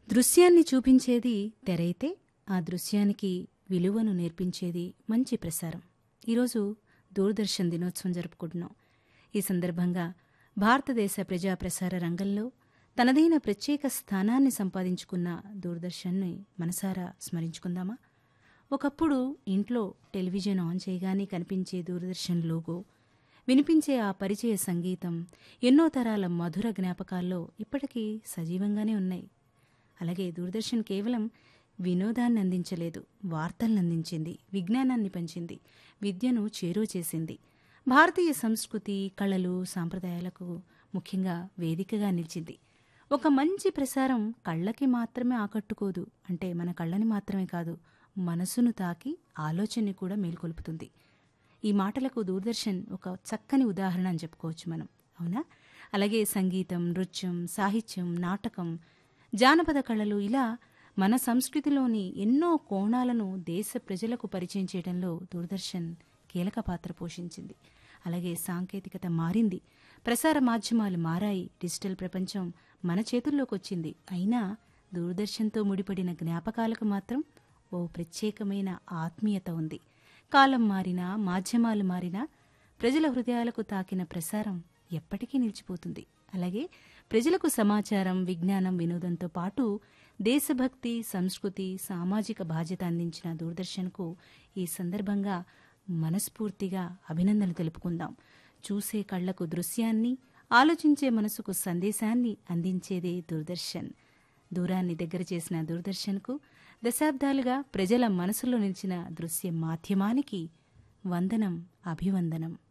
దృశ్యాన్ని చూపించేది తెరైతే ఆ దృశ్యానికి విలువను నేర్పించేది మంచి ప్రసారం ఈరోజు దూరదర్శన్ దినోత్సవం జరుపుకుంటున్నాం ఈ సందర్భంగా భారతదేశ ప్రజా ప్రసార రంగంలో తనదైన ప్రత్యేక స్థానాన్ని సంపాదించుకున్న దూరదర్శన్ని మనసారా స్మరించుకుందామా ఒకప్పుడు ఇంట్లో టెలివిజన్ ఆన్ చేయగానే కనిపించే దూరదర్శన్ లోగో వినిపించే ఆ పరిచయ సంగీతం ఎన్నో తరాల మధుర జ్ఞాపకాల్లో ఇప్పటికీ సజీవంగానే ఉన్నాయి అలాగే దూరదర్శన్ కేవలం వినోదాన్ని అందించలేదు వార్తలను అందించింది విజ్ఞానాన్ని పంచింది విద్యను చేరువ చేసింది భారతీయ సంస్కృతి కళలు సాంప్రదాయాలకు ముఖ్యంగా వేదికగా నిలిచింది ఒక మంచి ప్రసారం కళ్ళకి మాత్రమే ఆకట్టుకోదు అంటే మన కళ్ళని మాత్రమే కాదు మనసును తాకి ఆలోచనని కూడా మేల్కొల్పుతుంది ఈ మాటలకు దూరదర్శన్ ఒక చక్కని ఉదాహరణ అని చెప్పుకోవచ్చు మనం అవునా అలాగే సంగీతం నృత్యం సాహిత్యం నాటకం జానపద కళలు ఇలా మన సంస్కృతిలోని ఎన్నో కోణాలను దేశ ప్రజలకు పరిచయం చేయడంలో దూరదర్శన్ కీలక పాత్ర పోషించింది అలాగే సాంకేతికత మారింది ప్రసార మాధ్యమాలు మారాయి డిజిటల్ ప్రపంచం మన చేతుల్లోకి వచ్చింది అయినా దూరదర్శన్తో ముడిపడిన జ్ఞాపకాలకు మాత్రం ఓ ప్రత్యేకమైన ఆత్మీయత ఉంది కాలం మారినా మాధ్యమాలు మారినా ప్రజల హృదయాలకు తాకిన ప్రసారం ఎప్పటికీ నిలిచిపోతుంది అలాగే ప్రజలకు సమాచారం విజ్ఞానం వినోదంతో పాటు దేశభక్తి సంస్కృతి సామాజిక బాధ్యత అందించిన దూరదర్శన్కు ఈ సందర్భంగా మనస్ఫూర్తిగా అభినందనలు తెలుపుకుందాం చూసే కళ్లకు దృశ్యాన్ని ఆలోచించే మనసుకు సందేశాన్ని అందించేదే దూరదర్శన్ దూరాన్ని దగ్గర చేసిన దూరదర్శన్కు దశాబ్దాలుగా ప్రజల మనసులో నిలిచిన దృశ్య మాధ్యమానికి వందనం అభివందనం